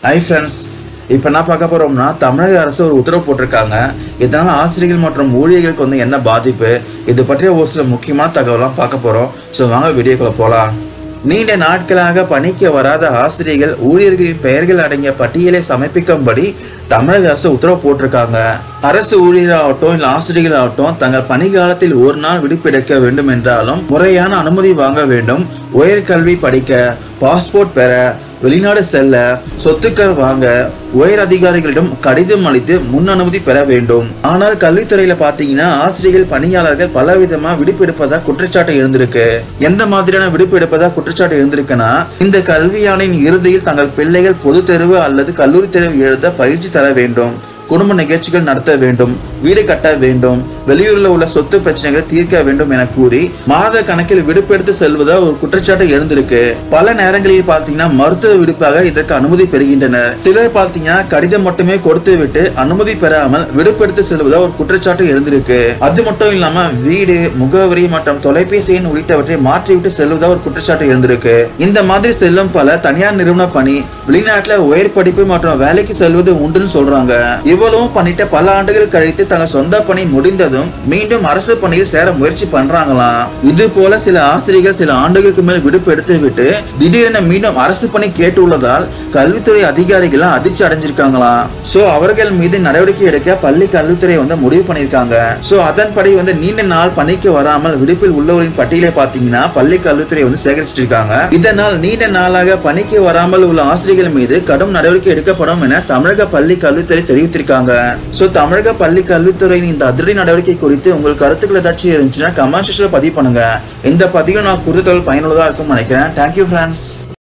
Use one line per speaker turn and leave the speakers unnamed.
hi friends இப்போ என்ன பார்க்க போகிறோம்னா தமிழக அரசு ஒரு உத்தரவு போட்டிருக்காங்க இதனால் ஆசிரியர்கள் மற்றும் ஊழியர்களுக்கு வந்து என்ன பாதிப்பு இது பற்றிய ஒரு சில முக்கியமான தகவலாம் பார்க்க போகிறோம் ஸோ வாங்க வீடியோக்குள்ள போகலாம் நீண்ட நாட்களாக பணிக்கு வராத ஆசிரியர்கள் ஊழியர்களின் பெயர்கள் அடங்கிய பட்டியலை சமர்ப்பிக்கும்படி தமிழக அரசு உத்தரவு போட்டிருக்காங்க அரசு ஊழியராகட்டும் இல்லை ஆசிரியர்கள் ஆகட்டும் தங்கள் பணிக்காலத்தில் ஒரு நாள் விடுப்பெடுக்க வேண்டும் என்றாலும் முறையான அனுமதி வாங்க வேண்டும் உயர்கல்வி படிக்க பாஸ்போர்ட் பெற வெளிநாடு செல்ல சொத்துக்கள் வாங்க உயர் அதிகாரிகளிடம் கடிதம் அளித்து முன் அனுமதி பெற வேண்டும் ஆனால் கல்வித்துறையில பாத்தீங்கன்னா ஆசிரியர்கள் பணியாளர்கள் பல விதமா விடுப்பு எடுப்பதா குற்றச்சாட்டு இருந்திருக்கு எந்த மாதிரியான விடுப்பு எடுப்பதா குற்றச்சாட்டு இருந்திருக்குன்னா இந்த கல்வியாண்டின் இறுதியில் தங்கள் பிள்ளைகள் பொது தேர்வு அல்லது கல்லூரி தேர்வு எழுத பயிற்சி தர வேண்டும் குடும்ப நிகழ்ச்சிகள் நடத்த வேண்டும் வீடு கட்ட வேண்டும் வெளியூரில் உள்ள சொத்து பிரச்சனைகளை தீர்க்க வேண்டும் என கூறி மாத கணக்கில் விடுப்பெடுத்து செல்வதா ஒரு குற்றச்சாட்டு எழுந்திருக்கு பல நேரங்களில் பார்த்தீங்கன்னா மருத்துவ விடுப்பாக இதற்கு அனுமதி பெறுகின்றனர் சிலர் பார்த்தீங்கன்னா கடிதம் மட்டுமே கொடுத்து விட்டு அனுமதி பெறாமல் விடுப்பெடுத்து செல்வதா ஒரு குற்றச்சாட்டு எழுந்திருக்கு அது மட்டும் இல்லாம வீடு முகவரி மற்றும் தொலைபேசி எண் உள்ளிட்டவற்றை மாற்றிவிட்டு செல்வதா ஒரு குற்றச்சாட்டு எழுந்திருக்கு இந்த மாதிரி செல்லும் பல தனியார் நிறுவன பணி வெளிநாட்டுல உயர் படிப்பு மற்றும் வேலைக்கு செல்வது உண்டுன்னு சொல்றாங்க இவ்வளவும் பண்ணிட்டு பல ஆண்டுகள் கழித்து தங்கள் சொந்த பணி முடிந்ததும் மீண்டும் அரசு பணியில் சேர முயற்சி பண்றாங்களாம் இது போல சில ஆசிரியர்கள் சில ஆண்டுகளுக்கு மேல் விடுப்பு எடுத்து விட்டு திடீரென மீண்டும் அரசு பணி கேட்டுள்ளதால் கல்வித்துறை அதிகாரிகள் அதிர்ச்சி அடைஞ்சிருக்காங்களாம் சோ அவர்கள் மீது நடவடிக்கை எடுக்க பள்ளி கல்வித்துறை வந்து முடிவு பண்ணிருக்காங்க சோ அதன்படி வந்து நீண்ட நாள் பணிக்கு வராமல் விடுப்பில் உள்ளவரின் பட்டியலை பாத்தீங்கன்னா பள்ளி கல்வித்துறை வந்து சேகரிச்சிட்டு இருக்காங்க இதனால் நீண்ட நாளாக பணிக்கு வராமல் உள்ள ஆசிரியர்கள் மீது கடும் நடவடிக்கை எடுக்கப்படும் என தமிழக பள்ளி கல்வித்துறை தெரிவித்திருக்காங்க சோ தமிழக பள்ளி கல்வித்துறையின் இந்த அதிரடி நடவடிக்கை குறித்து உங்கள் கருத்துக்கள் ஏதாச்சும் இருந்துச்சுன்னா கமெண்ட் செக்ஷன்ல பதிவு பண்ணுங்க இந்த பதிவு நான் கொடுத்த தகவல் பயனுள்ளதா இருக்கும்னு நினைக்கிறேன் தேங்க்யூ ஃப்ரெண்ட்ஸ்